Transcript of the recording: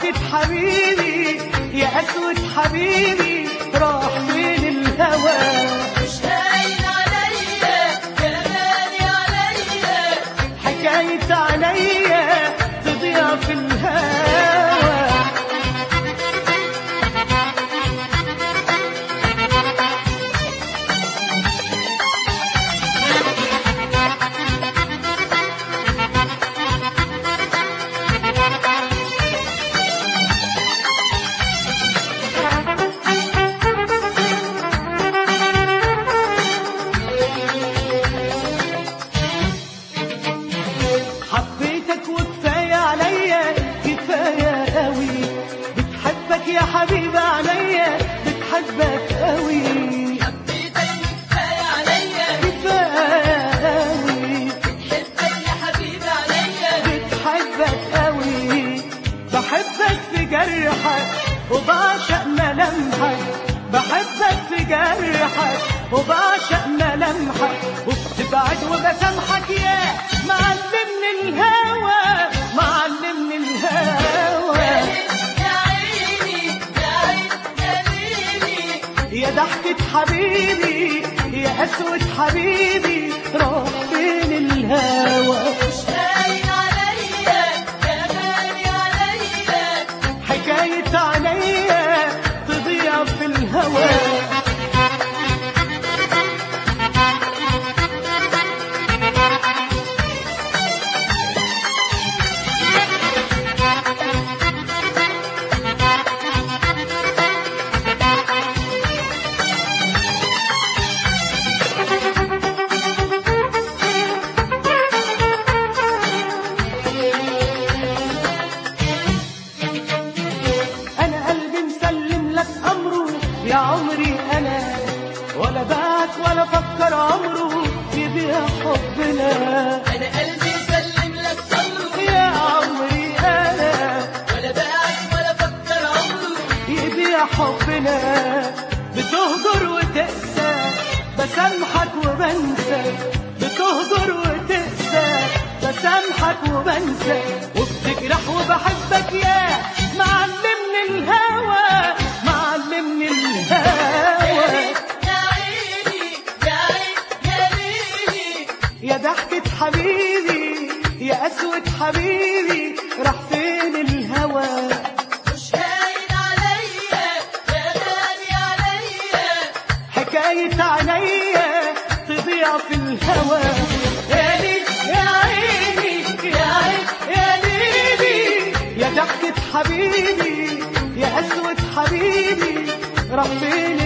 ضحكة حبيبي يا أسود حبيبي راح فين الهوى مش هاين عليا يا غالي عليا حكاية عليا تضيع في الهوى حبيتك وكفاية عليا كفاية قوي بتحبك يا حبيبي عليا بتحبك قوي حبيتك كفاية عليا كفاية قوي حبك يا حبيبي عليا بتحبك قوي بحبك في جرحك وبعشق ملامحك بحبك في جرحك وبعشق ملامحك وبتبعد وبسامحك يا معلمني الهوى معلمني الهوى يا عيني يا عين يا ليلي يا ضحكة حبيبي يا أسود حبيبي راح فين الهوى مش هاين عليا يا غالي عليا حكاية عليا تضيع في الهوى انا قلبي مسلم لك امره يا عمري انا ولا باعك ولا فكر عمره يبيع حبنا انا قلبي سلم لك صبره يا عمري انا ولا باعك ولا فكر عمره يبيع حبنا بتهجر وتقسى بسامحك وبنسى بتهجر وتقسى بسامحك وبنسى وبتجرح وبحبك يا معلمني الهوى معلمني الهوى يا عيني يا عين يا ليلي يا ضحكة حبيبي يا أسود حبيبي راح فين الهوى مش هاين عليا يا غالي عليا حكاية عليا تضيع في الهوى يا ليل يا عيني يا عين يا ليلي يا ضحكة حبيبي يا أسود حبيبي راح فين